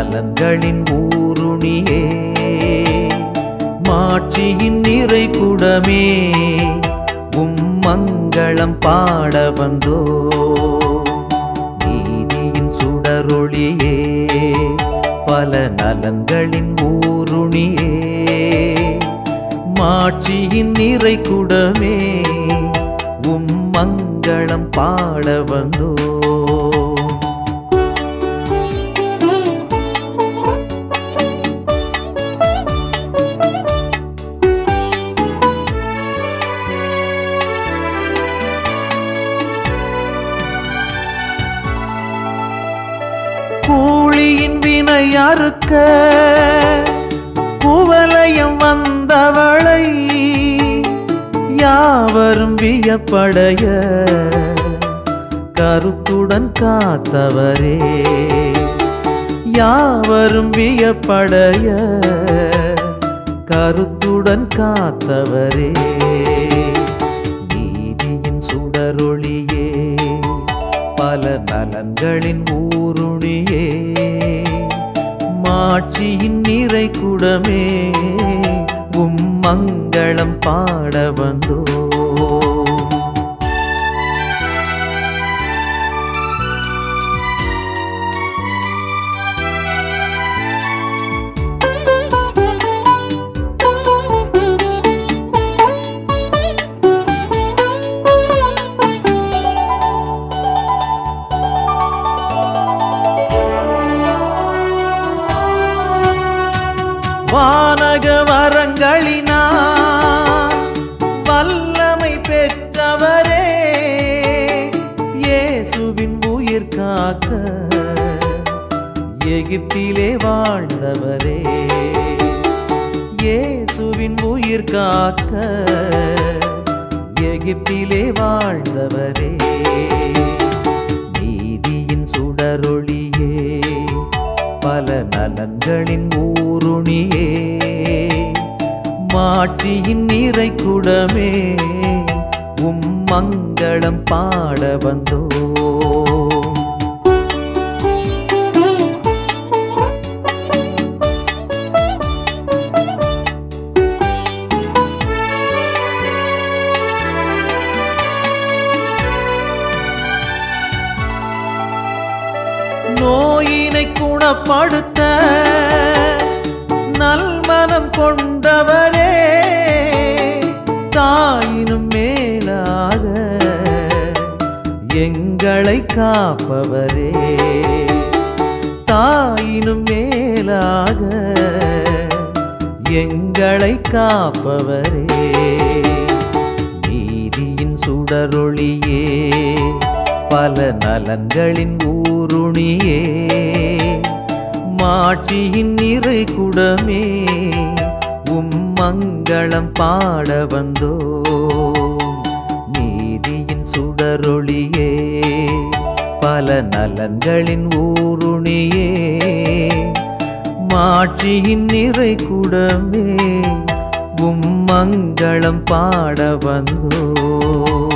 நலன்களின் ஊருணியே மாட்சியின் நிறை குடமே உம் மங்களம் பாட வந்தோ நீதியின் சுடரொளியே பல நலன்களின் ஊருணியே மாட்சியின் நிறை குடமே உம் மங்களம் பாட வந்தோ கூலியின் வினை அறுக்க குவலயம் வந்தவளை யாவரும் வியப்படைய கருத்துடன் காத்தவரே யாவரும் வியப்படைய கருத்துடன் காத்தவரே நீதியின் சுடரொளியே பல நலன்களின் ஊருணியே மாட்சியின் நிறை குடமே உம் மங்களம் பாட வந்தோ வானக வரங்களினா வல்லமை பெற்றவரே இயேசுவின் உயிர் காக்க எகிப்திலே வாழ்ந்தவரே இயேசுவின் உயிர் காக்க எகிப்திலே வாழ்ந்தவரே நீதியின் சுடரொளியே பல நலன்களின் ஊருணியே மாட்சியின் நிறை குடமே உம் மங்களம் பாட வந்தோ நோயினை குணப்படுத்த நல்மனம் கொண்டவரே தாயினும் மேலாக எங்களை காப்பவரே தாயினும் மேலாக எங்களை காப்பவரே நீதியின் சுடரொளியே பல நலன்களின் ஊருணியே மாட்சியின் நிறை குடமே உம் மங்களம் பாட வந்தோ நீதியின் சுடரொளியே பல நலன்களின் ஊருணியே மாட்சியின் நிறை குடமே உம் மங்களம் பாட வந்தோ